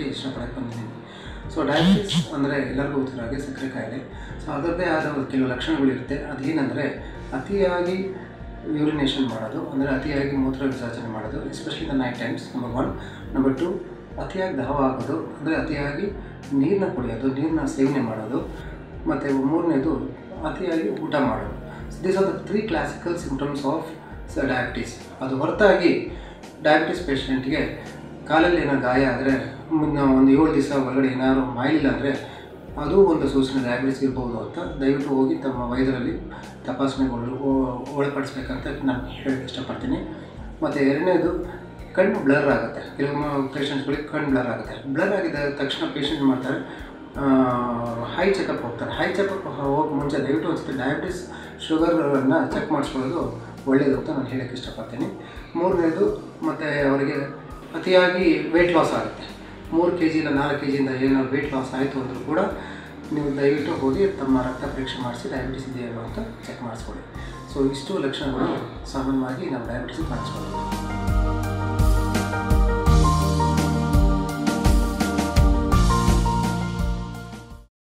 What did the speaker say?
ಹೇಳೋಕ್ಕೆ ಇಷ್ಟಪಡಕ್ಕೆ ಬಂದಿದ್ದೀನಿ so diabetes ಅಂದರೆ ಎಲ್ಲರಿಗೂ ಗೊತ್ತಿರೋ ಹಾಗೆ ಸಕ್ಕರೆ ಕಾಯಿಲೆ ಸೊ ಅದರದ್ದೇ ಆದ ಒಂದು ಕೆಲವು ಲಕ್ಷಣಗಳಿರುತ್ತೆ ಅದೇನೆಂದರೆ ಅತಿಯಾಗಿ ಯೂರಿನೇಷನ್ ಮಾಡೋದು ಅಂದರೆ ಅತಿಯಾಗಿ ಮೂತ್ರ ವಿಸರ್ಜನೆ ಮಾಡೋದು especially the night times number one number two ಅತಿಯಾಗಿ ದಾಹ ಆಗೋದು ಅಂದರೆ ಅತಿಯಾಗಿ ನೀರನ್ನ ಕುಡಿಯೋದು ನೀರನ್ನ ಸೇವನೆ ಮಾಡೋದು ಮತ್ತು ಮೂರನೇದು ಅತಿಯಾಗಿ ಊಟ ಮಾಡೋದು these are the three classical symptoms of diabetes ಅದು ಹೊರತಾಗಿ ಡಯಾಬಿಟಿಸ್ ಪೇಷಂಟ್ಗೆ ಕಾಲಲ್ಲಿ ಏನೋ ಗಾಯ ಆದರೆ ಮುನ್ನ ಒಂದು ಏಳು ದಿವಸ ಒಳಗಡೆ ಏನಾದ್ರು ಮಾಯಲಿಲ್ಲ ಅಂದರೆ ಅದು ಒಂದು ಸೂಚನೆ ಡಯಾಬಿಟಿಸ್ ಇರ್ಬೋದು ಅಂತ ದಯವಿಟ್ಟು ಹೋಗಿ ತಮ್ಮ ವೈದ್ಯರಲ್ಲಿ ತಪಾಸಣೆಗಳು ಒಳಪಡಿಸ್ಬೇಕಂತ ನಾನು ಹೇಳಕ್ಕೆ ಇಷ್ಟಪಡ್ತೀನಿ ಮತ್ತು ಎರಡನೇದು ಕಣ್ಣು ಬ್ಲರ್ ಆಗುತ್ತೆ ಕೆಲವು ಪೇಷಂಟ್ಸ್ಗಳಿಗೆ ಕಣ್ಣು ಬ್ಲರ್ ಆಗುತ್ತೆ ಬ್ಲರ್ ಆಗಿದ ತಕ್ಷಣ ಪೇಷಂಟ್ ಮಾಡ್ತಾರೆ ಹೈ ಚೆಕಪ್ ಹೋಗ್ತಾರೆ ಹೈ ಚೆಕಪ್ ಹೋಗಿ ಮುಂಚೆ ದಯವಿಟ್ಟು ಅನಿಸುತ್ತೆ ಡಯಾಬಿಟಿಸ್ ಶುಗರನ್ನು ಚೆಕ್ ಮಾಡಿಸ್ಕೊಳ್ಳೋದು ಒಳ್ಳೆಯದು ಅಂತ ನಾನು ಹೇಳೋಕ್ಕೆ ಇಷ್ಟಪಡ್ತೀನಿ ಮೂರನೇದು ಮತ್ತು ಅವರಿಗೆ ಅತಿಯಾಗಿ ವೆಯ್ಟ್ ಲಾಸ್ ಆಗುತ್ತೆ ಮೂರು ಕೆ ಜಿ ಇಲ್ಲ ನಾಲ್ಕು ಕೆ ಜಿಯಿಂದ ಏನಾದ್ರು ವೆಯ್ಟ್ ಲಾಸ್ ಆಯಿತು ಅಂದರೂ ಕೂಡ ನೀವು ದಯವಿಟ್ಟು ಹೋಗಿ ತಮ್ಮ ರಕ್ತ ಪರೀಕ್ಷೆ ಮಾಡಿಸಿ ಡಯಾಬಿಟಿಸ್ ಇದೆಯೋ ಅಂತ ಚೆಕ್ ಮಾಡಿಸ್ಕೊಳ್ಳಿ ಸೊ ಇಷ್ಟು ಲಕ್ಷಣಗಳು ಸಾಮಾನ್ಯವಾಗಿ ನಾವು ಡಯಾಬಿಟಿಸ್ ಕಾಣಿಸ್ಕೊಳ್ಳೋದು